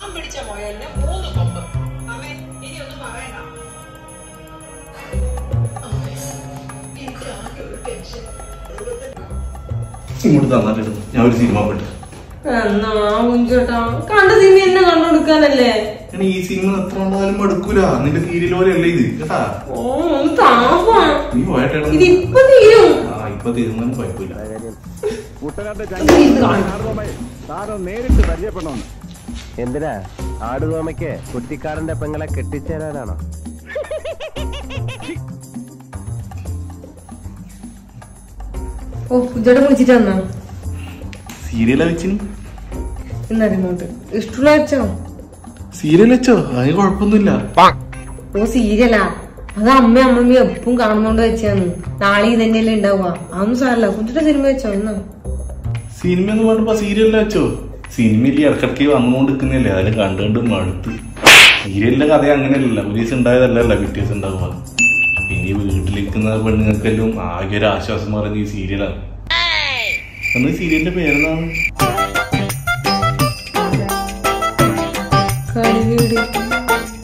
പിടിച്ച മുയലിന് മൂന്ന് കൊമ്പ് അമ്മേ ഇനി ഒന്നും പറയണ്ട അമ്മേ, എനിക്ക് ആകെ ഒരു ടെൻഷൻ ഇങ്ങോട്ട് തന്നിട്ട് ഞാൻ ഒരു സിനിമ പെട്ടു എന്നാ കുഞ്ചേട്ടാ കണ്ട സിനിമ എന്നെ കണ്ടുകൊടുക്കാനല്ലേ ഞാൻ ഈ സിനിമ എത്ര ഉണ്ടായാലും മടുക്കൂല നിന്റെ സീരിയൽ പോലെ അല്ലേ ഇത് കേട്ടാ ഓ ഒന്ന് താപ്പാ നീ പോയിട്ടാണ് ഇത് ഇപ്പൊ തീരും ആ ഇപ്പൊ തീരുമാനം കുഴപ്പമില്ല കുട്ടനാട്ടെ ഇത് കാണും. താരം നേരിട്ട് പരിചയപ്പെടണമെന്ന് എന്തിനാ ആടുതോമയ്ക്ക് കുട്ടിക്കാരന്റെ പെങ്ങളെ കെട്ടിച്ചേരാനാണോ ഓ കുഞ്ചേട്ടൻ വിളിച്ചിട്ട് വന്നാ സീരിയലാ വെച്ചിന് എന്നാ റിമോട്ട് ഇഷ്ടമുള്ള വെച്ചോ സീരിയൽ വെച്ചോ അതിന് കുഴപ്പമൊന്നുമില്ല ഓ സീരിയലാ അത് അമ്മ അമ്മമ്മ എപ്പം കാണുന്നോണ്ട് വെച്ചാന്ന് നാളെ ഇത് തന്നെയല്ലേ ഉണ്ടാവുക അതൊന്നും സാരല്ല കുഞ്ചേട്ടൻ സിനിമ വെച്ചോ എന്നാ സിനിമ എന്ന് പറഞ്ഞപ്പോ സീരിയലിൽ വെച്ചോ സിനിമയിൽ ഇടക്കിടക്ക് വന്നുകൊണ്ട് നിൽക്കുന്നില്ലേ അതിൽ കണ്ടു കണ്ട് മടുത്ത് സീരിയലിന്റെ കഥ അങ്ങനെയല്ല ഒരു ദിവസം ഉണ്ടായതല്ലല്ല പിറ്റേ ദിവസം ഉണ്ടാവുക പിന്നെ ഈ വീട്ടിലിരിക്കുന്ന പെണ്ണുങ്ങൾക്കെല്ലാം ആകെ ഒരു ആശ്വാസം പറയുന്നത് ഈ സീരിയലാണ് എന്ന് സീരിയലിന്റെ പേരെന്താണ് കളിവീട്